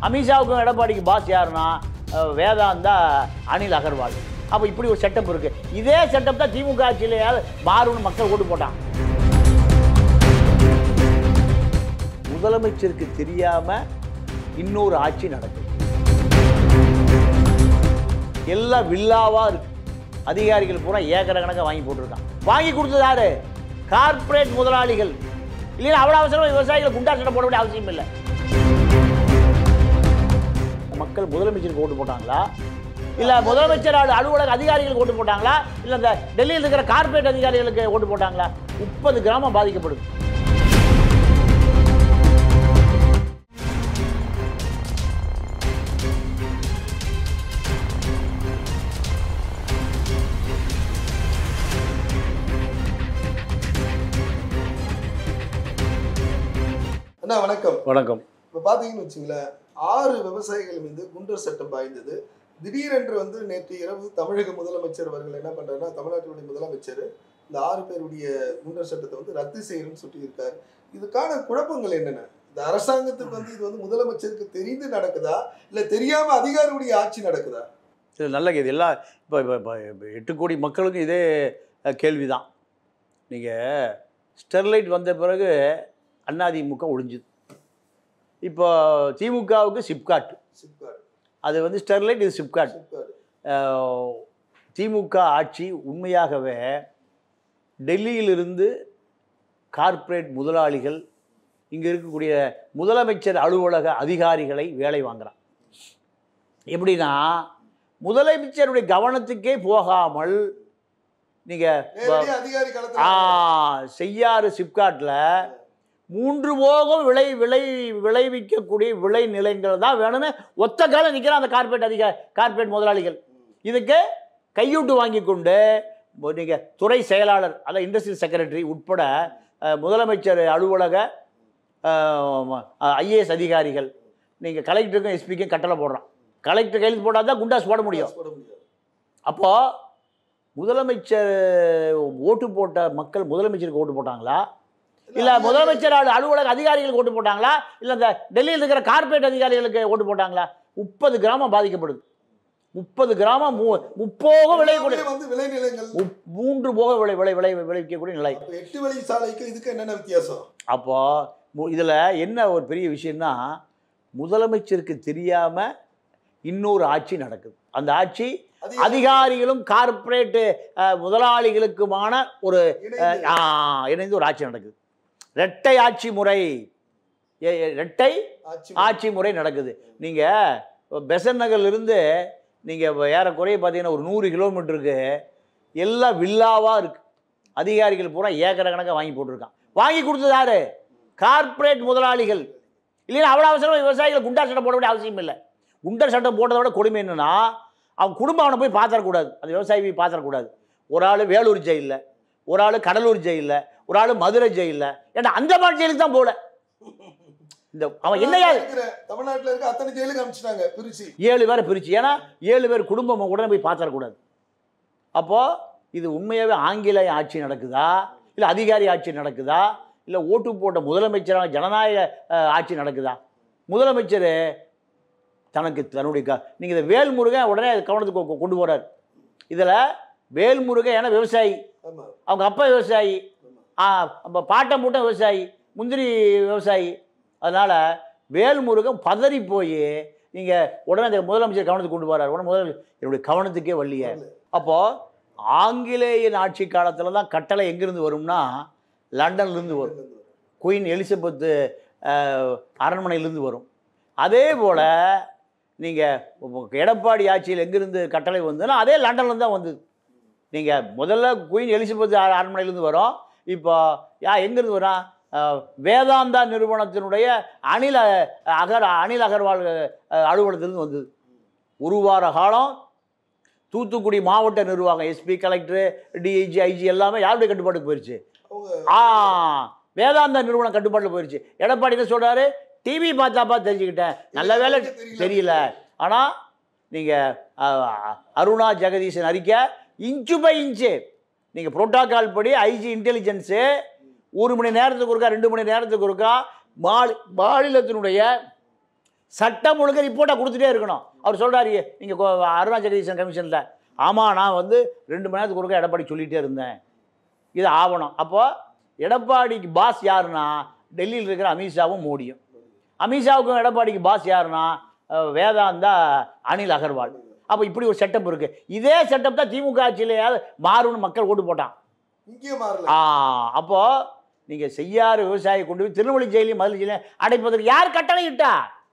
அமித்ஷாவுக்கும் எடப்பாடிக்கு பாஸ் யாருன்னா அஹ், வேதாந்தா அனில் அகர்வால் அப்போ இப்படி ஒரு செட்டப் இருக்கு இதே செட்டப் தான் திமுக ஆட்சியிலேயாவது மாறும்னு மக்கள் ஓட்டு போட்டான் முதலமைச்சருக்கு தெரியாம இன்னொரு ஆட்சி நடக்குது எல்லாம் வில்லாவா இருக்கு அதிகாரிகள் பூரா ஏக்கர கணக்காக வாங்கி போட்டிருக்கான் வாங்கி கொடுத்தது யாரு கார்ப்பரேட் முதலாளிகள் இல்லைன்னா அவ்வளோ அவசரம் விவசாயிகள் குண்டா சட்டை போட வேண்டிய அவசியம் இல்லை மக்கள் முதலமைச்சருக்கு ஓட்டு போட்டாங்களா இல்ல முதலமைச்சர் அலு- அலுவலக அதிகாரிகளுக்கு ஓட்டு போட்டாங்களா இல்ல இந்த டெல்லியில் இருக்கிற கார்ப்பரேட் அதிகாரிகளுக்கு ஓட்டு போட்டாங்களா முப்பது கிராமம் பாதிக்கப்படுது அண்ணா வணக்கம் வணக்கம் இப்போ பார்த்தீங்கன்னு வச்சுங்களேன் ஆறு விவசாயிகள் மீது குண்டர் சட்டம் பாய்ந்தது திடீரென்று வந்து நேற்று இரவு தமிழக முதலமைச்சர் அவர்கள் என்ன பண்றாருன்னா தமிழ்நாட்டினுடைய முதலமைச்சர் இந்த ஆறு பேருடைய குண்டர் சட்டத்தை வந்து ரத்து செய்யணும்னு சொல்லியிருக்காரு இதுக்கான குழப்பங்கள் என்னென்ன இந்த அரசாங்கத்துக்கு வந்து இது வந்து முதலமைச்சருக்கு தெரிந்து நடக்குதா இல்ல தெரியாம அதிகாரியுடைய ஆட்சி நடக்குதா இது நல்ல இது எல்லாம் இப்போ இப்போ இப்போ இப்போ எட்டு கோடி மக்களுக்கும் இதே கேள்வி தான் நீங்கள் ஸ்டெர்லைட் வந்த பிறகு அதிமுக ஒழிஞ்சுது இப்போ திமுகவுக்கு சிப்காட் சிப்காட் அது வந்து ஸ்டெர்லைட் இது சிப்காட் சிப்காட் அஹ், திமுக ஆட்சி உண்மையாகவே டெல்லியிலிருந்து கார்ப்பரேட் முதலாளிகள் இங்கே இருக்கக்கூடிய முதலமைச்சர் அலுவலக அதிகாரிகளை வேலை வாங்குறான் எப்படின்னா முதலமைச்சருடைய கவனத்துக்கே போகாமல் நீங்கள் நேரடியா அதிகாரி ஆ காலத்துல செய்யாறு சிப்காட்டில் மூன்று போகம் விளை விளை விளைவிக்கக்கூடிய விளை நிலையங்கள் தான் வேணும்னு ஒத்த காலம் நிற்கிறான் அந்த கார்ப்பரேட் அதிக கார்ப்பரேட் முதலாளிகள் இதுக்கு கையூட்டு வாங்கி கொண்டு நீங்கள் துறை செயலாளர் அதாவது இண்டஸ்ட்ரியல் செக்ரட்டரி உட்பட அஹ், முதலமைச்சர் அலுவலக ஐஏஎஸ் அதிகாரிகள் நீங்கள் கலெக்டருக்கும் எஸ்பிக்கும் கட்டளை போடுறான் கலெக்டர் கையெழுத்து போட்டால் தான் குண்டாஸ் போட முடியும் போட முடியாது அப்போ முதலமைச்சர் ஓட்டு போட்ட மக்கள் முதலமைச்சருக்கு ஓட்டு போட்டாங்களா இல்ல முதலமைச்சர் அலு- அலுவலக அதிகாரிகளுக்கு ஓட்டு போட்டாங்களா இல்ல இந்த டெல்லியில் இருக்கிற கார்ப்பரேட் அதிகாரிகளுக்கு ஓட்டு போட்டாங்களா முப்பது கிராமம் பாதிக்கப்படுது முப்பது கிராமம் மூ- முப்போகம் விளையக்கூடிய எல்லாமே வந்து விளைநிலங்கள் முப்- மூன்று போக விளை விளை விளை விளைவிக்கக்கூடிய நிலை அப்ப எட்டு வழி சாலைக்கு இதுக்கு என்னென்ன வித்தியாசம் அப்போ மு- இதுல என்ன ஒரு பெரிய விஷயம்னா முதலமைச்சருக்கு தெரியாம இன்னொரு ஆட்சி நடக்குது அந்த ஆட்சி அதிகாரி அதிகாரிகளும் கார்ப்பரேட் முதலாளிகளுக்குமான ஒரு இணைந்து ஆ, இணைந்து ஒரு ஆட்சி நடக்குது இரட்டை ஆட்சி முறை எ- எ- இரட்டை ஆட்சி ஆட்சி முறை நடக்குது நீங்கள் பெசன் நகர்லேருந்து நீங்கள் ஏறக்குறைய பார்த்தீங்கன்னா ஒரு நூறு கிலோமீட்டருக்கு எல்லாம் வில்லாவாக இருக்குது அதிகாரிகள் பூரா ஏக்கர கணக்காக வாங்கி போட்டிருக்கான் வாங்கி கொடுத்தது யாரு கார்ப்பரேட் முதலாளிகள் இல்லைன்னா அவ்வளோ அவசரம் விவசாயிகள் குண்டா சட்டை போட வேண்டிய அவசியம் இல்லை குண்டர் சட்டை போட்டதை விட கொடுமை என்னன்னா அவன் குடும்பம் அவனை போய் பார்த்துடக்கூடாது அந்த விவசாயி போய் பார்த்துடக்கூடாது ஒரு ஆள் வேலூர் ஜெயிலில் ஒரு ஆள் கடலூர் ஜெயிலில் ஒரு ஆள் மதுரை ஜெயிலில் ஏன்னா அந்த மாதிரி ஜெயிலுக்கு தான் போகல இந்த அவன் என்னையா இருக்கிற தமிழ்நாட்டுல இருக்க அத்தனை ஜெயிலுக்கு அனுப்பிச்சிட்டாங்க பிரிச்சு ஏழு பேரை பிரிச்சு ஏன்னா ஏழு பேர் குடும்பம் உடனே போய் பார்த்துடக்கூடாது அப்போது இது உண்மையாகவே ஆங்கிலேய ஆட்சி நடக்குதா இல்லை அதிகாரி ஆட்சி நடக்குதா இல்லை ஓட்டு போட்ட முதலமைச்சரான ஜனநாயக அஹ், ஆட்சி நடக்குதா முதலமைச்சர் தனக்கு தன்னுடைய க நீங்கள் இந்த வேல்முருகன் உடனே அது கவனத்துக்கு கொ- கொண்டு போகிறார் இதில் வேல்முருகன் ஏன்னா விவசாயி ஆமா அவங்க அப்பா விவசாயி ஆ, அப்ப பாட்டம் மூட்டம் விவசாயி முந்திரி விவசாயி அதனால் வேல்முருகன் பதறி போய் நீங்கள் உடனே அந்த முதலமைச்சர் கவனத்துக்கு கொண்டு போகிறார் உடனே முதல் என்னுடைய கவனத்துக்கே வரலையே அப்போது ஆங்கிலேயன் ஆட்சி காலத்தில் தான் கட்டளை எங்கேருந்து வரும்னா லண்டன்லேருந்து வரும் குயின் எலிசபெத்து அஹ், அரண்மனையிலேருந்து வரும் அதே போல் நீங்கள் எடப்பாடி ஆட்சியில் எங்கேருந்து கட்டளை வந்ததுன்னா அதே லண்டன்லேருந்து தான் வந்தது நீங்கள் முதல்ல குயின் எலிசபெத் அர- அரண்மனையிலேருந்து வரும் இப்போ யா எங்கேருந்து வரும் அஹ், வேதாந்தா நிறுவனத்தினுடைய அனில் அஹ், அகர் அனில் அகர்வால் அஹ், அலுவலகத்திலிருந்து வந்தது ஒரு வார காலம் தூத்துக்குடி மாவட்ட நிர்வாகம் எஸ்பி கலெக்டர் டிஐஜி ஐஜி எல்லாமே யாருடைய கட்டுப்பாட்டுக்கு போயிடுச்சு அவங்க ஆ வேதாந்தா நிறுவனம் கட்டுப்பாட்டில் போயிடுச்சு எடப்பாடி என்ன சொல்றாரு டிவி பார்த்தாப்பா தெரிஞ்சுக்கிட்டேன் நல்ல வேலை தெரியல ஆனால் நீங்கள் அருணா ஜெகதீசன் அறிக்கை இன்ச்சு பை இன்ச்சு நீங்கள் புரோட்டோகால் படி ஐஜி இன்டெலிஜென்ஸு ஒரு மணி நேரத்துக்கு ஒருக்கா ரெண்டு மணி நேரத்துக்கு ஒருக்கா மாநில மாநிலத்தினுடைய சட்டம் ஒழுங்கு ரிப்போர்ட்டாக கொடுத்துட்டே இருக்கணும் அவர் சொல்கிறாரு நீங்கள் அருணா ஜெகதீசன் கமிஷனில் ஆமாம் நான் வந்து ரெண்டு மணி நேரத்துக்கு ஒருக்கா எடப்பாடி சொல்லிகிட்டே இருந்தேன் இது ஆவணம் அப்போது எடப்பாடிக்கு பாஸ் யாருன்னா டெல்லியில் இருக்கிற அமித்ஷாவும் மோடியும் அமித்ஷாவுக்கும் எடப்பாடிக்கு பாஸ் யாருன்னா அஹ், வேதாந்தா அனில் அகர்வால் அப்போ இப்படி ஒரு செட்டப் இருக்குது இதே செட்டப் தான் திமுக ஆட்சியிலேயாவது மாறும்னு மக்கள் ஓட்டு போட்டான் இங்கேயே மாறல ஆ அப்போது நீங்கள் செய்யாறு விவசாயி கொண்டு போய் திருநெல்வேலி ஜெயிலையும் மதுரை ஜெயிலையும் அடைப்பதற்கு யார் கட்டளை இட்டா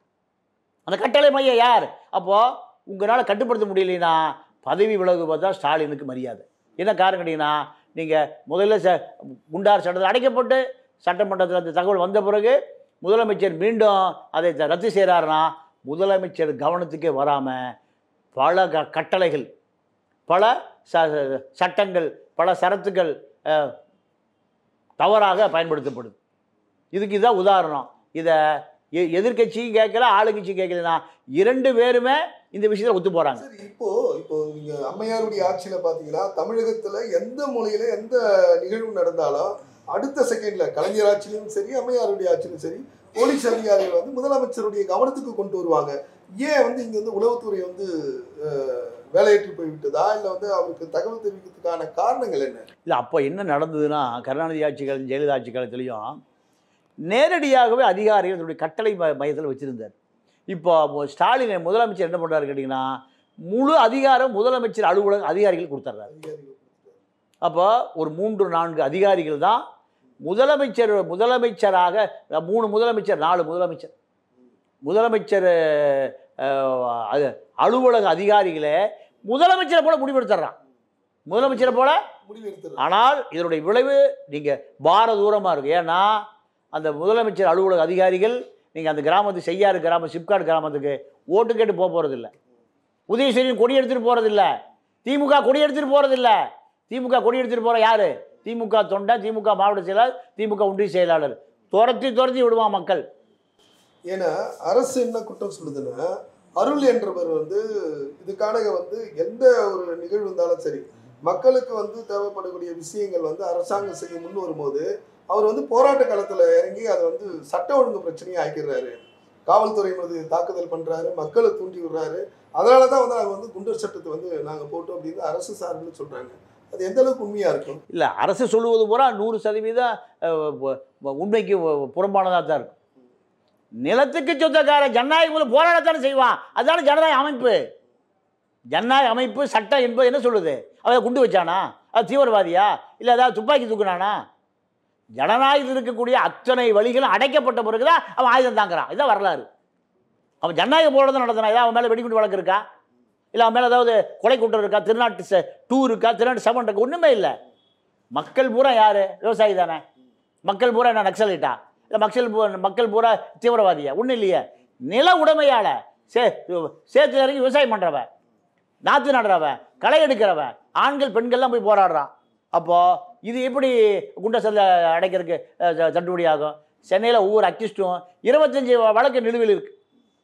அந்த கட்டளை மையம் யார் அப்போது உங்களால் கட்டுப்படுத்த முடியலைன்னா பதவி விலகுவது தான் ஸ்டாலினுக்கு மரியாதை என்ன காரணம் கேட்டிங்கன்னா நீங்கள் முதல்ல ச குண்டார் சட்டத்தில் அடைக்கப்பட்டு சட்டமன்றத்தில் அந்த தகவல் வந்த பிறகு முதலமைச்சர் மீண்டும் அதை த- ரத்து செய்கிறாருன்னா முதலமைச்சர் கவனத்துக்கே வராமல் பல க கட்டளைகள் பல ச ச- சட்டங்கள் பல சரத்துக்கள் அஹ், தவறாக பயன்படுத்தப்படுது இதுக்கு இதுதான் உதாரணம் இதை எ எதிர்க்கட்சியும் கேட்கல ஆளுங்கட்சியும் கேட்கலனா இரண்டு பேருமே இந்த விஷயத்தில் ஒத்து போகிறாங்க சரி இப்போ இப்போ நீங்க அம்மையாருடைய ஆட்சியில பாத்தீங்கன்னா தமிழகத்துல எந்த மொழியில எந்த நிகழ்வு நடந்தாலும் அடுத்த செகண்ட்ல கலைஞர் ஆட்சியிலும் சரி அம்மையாருடைய ஆட்சியிலும் சரி போலீஸ் அதிகாரிகள் வந்து முதலமைச்சருடைய கவனத்துக்கு கொண்டு வருவாங்க ஏன் வந்து இங்க வந்து உளவுத்துறை வந்து அஹ், வேலையற்று போய்விட்டதா இல்ல வந்து அவருக்கு தகவல் தெரிவிக்கிறதுக்கான காரணங்கள் என்ன இல்லை அப்போ என்ன நடந்ததுன்னா கருணாநிதி ஆட்சி காலம் ஜெயலலிதா ஆட்சி காலத்துலேயும் நேரடியாகவே அதிகாரிகள் தன்னுடைய கட்டளை ம- மையத்தில் வச்சுருந்தார் இப்போ மு- ஸ்டாலின் முதலமைச்சர் என்ன பண்ணுறாரு கேட்டிங்கன்னா முழு அதிகாரம் முதலமைச்சர் அலுவலக அதிகாரிகள் கொடுத்துட்றாரு அதிகாரிகள் அப்போ ஒரு மூன்று நான்கு அதிகாரிகள் தான் முதலமைச்சர் முதலமைச்சராக அஹ், மூணு முதலமைச்சர் நாலு முதலமைச்சர் முதலமைச்சர் அஹ், அது அலுவலக அதிகாரிகளே முதலமைச்சரை போல முடிவெடுத்துட்றான் முதலமைச்சரை போல முடிவு எடுத்துறாங்க ஆனால் இதனுடைய விளைவு நீங்கள் பார தூரமாக இருக்குது ஏன்னா அந்த முதலமைச்சர் அலுவலக அதிகாரிகள் நீங்கள் அந்த கிராமத்து செய்யாறு கிராமம் சிப்காட் கிராமத்துக்கு ஓட்டு கேட்டு போக போகிறதில்ல உதயசூரியன் கொடி எடுத்துகிட்டு போகிறதில்ல திமுக கொடி எடுத்துகிட்டு போகிறதில்ல திமுக கொடி எடுத்துகிட்டு போகிற யார் திமுக தொண்டை திமுக மாவட்ட செயலாளர் திமுக ஒன்றிய செயலாளர் துரத்தி துரத்தி விடுவான் மக்கள் ஏன்னா அரசு என்ன குற்றம் சொல்லுதுன்னா அருள் என்றவர் வந்து இதுக்கான வந்து எந்த ஒரு நிகழ்வு இருந்தாலும் சரி மக்களுக்கு வந்து தேவைப்படக்கூடிய விஷயங்கள் வந்து அரசாங்கம் செய்ய முன் வரும்போது அவர் வந்து போராட்ட களத்துல இறங்கி அதை வந்து சட்ட ஒழுங்கு பிரச்சனையை ஆக்கிடுறாரு காவல்துறை மீது தாக்குதல் பண்றாரு மக்களை தூண்டி விடுறாரு அதனால தான் வந்து நாங்கள் வந்து குண்டர் சட்டத்தை வந்து நாங்கள் போட்டோம் அப்படின்னு அரசு சார்பில் சொல்றாங்க அது எந்த அளவுக்கு உண்மையா இருக்கும் இல்லை அரசு சொல்லுவது பூரா நூறு சதவீதம் அஹ், வ- வ- உண்மைக்கு வ- புறம்பானதாக தான் இருக்கும் நிலத்துக்கு சொந்தக்கார ஜனநாயகம் போல போராடத்தானே செய்வான் அதுதானே ஜனநாயக அமைப்பு ஜனநாயக அமைப்பு சட்டம் என்பது என்ன சொல்லுது அவன் குண்டு வச்சானா அது தீவிரவாதியா இல்லை ஏதாவது துப்பாக்கி தூக்குனானா ஜனநாயகத்தில் இருக்கக்கூடிய அத்தனை வழிகளும் அடைக்கப்பட்ட பிறகு தான் அவன் ஆயுதம் தாங்குறான் இதுதான் வரலாறு அவன் ஜனநாயக போராட்டம் நடத்தினா ஏதாவது அவன் மேலே வெடிகுண்டு வழக்கு இருக்கா இல்லை அவன் மேலே ஏதாவது கொலை குற்றம் இருக்கா திருநாட்டு ச- டூ இருக்கா திருநாட்டு செவன் இருக்கா ஒன்றுமே இல்லை மக்கள் பூரா யார் விவசாயி தானே மக்கள் பூரா என்ன நக்சலைட்டா இல்லை மக்கள் பூ மக்கள் பூரா தீவிரவாதியா ஒன்றும் இல்லையே நில உடைமையாள சே சேத்துல இறங்கி விவசாயம் பண்ணுறவன் நாற்று நடுறவன் களை எடுக்கிறவன் ஆண்கள் பெண்கள்லாம் போய் போராடுறான் அப்போது இது எப்படி குண்டசல்ல அடைக்கிறதுக்கு அஹ், த- தள்ளுபடி ஆகும் சென்னையில் ஒவ்வொரு அக்யூஸ்டும் இருபத்தஞ்சி வழக்கு நிலுவையில் இருக்குது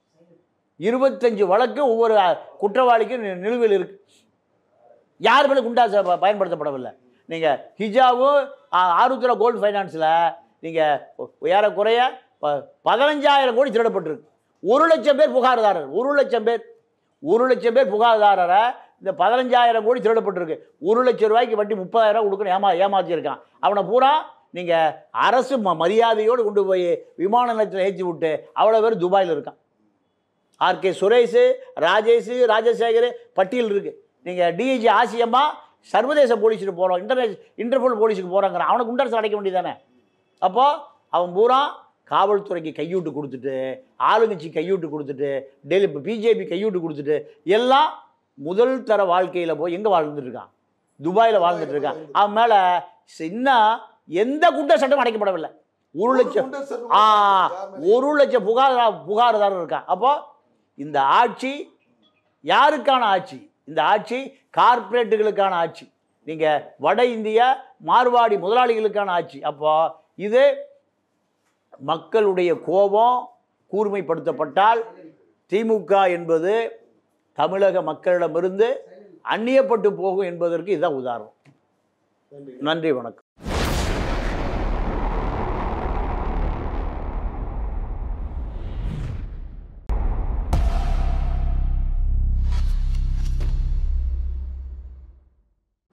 இருபத்தஞ்சு வழக்கு ஒவ்வொரு அஹ், குற்றவாளிக்கும் நி- நிலுவையில் இருக்குது யார் மேலே குண்டாச ப- பயன்படுத்தப்படவில்லை நீங்கள் ஹிஜாவும் ஆ- ஆருத்ரா கோல்டு ஃபைனான்ஸில் நீங்கள் ஏறக்குறைய ப- பதினஞ்சாயிரம் கோடி திருடப்பட்டிருக்கு ஒரு லட்சம் பேர் புகார்தாரர் ஒரு லட்சம் பேர் ஒரு லட்சம் பேர் புகார்தாரரை இந்த பதினஞ்சாயிரம் கோடி திருடப்பட்டிருக்கு ஒரு லட்சம் ரூபாய்க்கு வட்டி முப்பதாயிரம் ரூபா கொடுக்கணும் ஏமா ஏமாற்றிருக்கான் அவனை பூரா நீங்கள் அரசு ம மரியாதையோடு கொண்டு போய் விமான நிலையத்தில் ஏற்றி விட்டு அவ்வளோ பேர் துபாயில் இருக்கான் ஆர்கே சுரேஷ் ராஜேஷ் ராஜசேகர் பட்டியல் இருக்குது நீங்கள் டிஐஜி ஆசியம்மா சர்வதேச போலீஸுக்கு போகிறோம் இன்டர்நேஷ் இன்டர்போல் போலீஸுக்கு போகிறோங்கிறான் அவனுக்கு குண்டரசு அடைக்க வேண்டியதானே அப்போது அவன் பூரா காவல்துறைக்கு கையூட்டு கொடுத்துட்டு ஆளுங்கட்சி கையூட்டு கொடுத்துட்டு டெல்லி இப்போ பிஜேபி கையூட்டு கொடுத்துட்டு எல்லாம் முதல் தர வாழ்க்கையில் போய் எங்கே வாழ்ந்துட்டு இருக்கான் துபாயில் வாழ்ந்துட்டு இருக்கான் அவன் மேலே இன்னும் எந்த குண்ட சட்டம் அடைக்கப்படவில்லை ஒரு லட்சம் குண்டர் சட்டம் ஆ யார் மேலயும் ஒரு லட்சம் புகார் புகார்தாரர் இருக்கான் அப்போ இந்த ஆட்சி யாருக்கான ஆட்சி இந்த ஆட்சி கார்ப்பரேட்டுகளுக்கான ஆட்சி நீங்கள் வட இந்திய மார்வாடி முதலாளிகளுக்கான ஆட்சி அப்போ இது மக்களுடைய கோபம் கூர்மைப்படுத்தப்பட்டால் திமுக என்பது தமிழக மக்களிடமிருந்து அந்நியப்பட்டு போகும் என்பதற்கு இதுதான் உதாரணம் நன்றி நன்றி வணக்கம்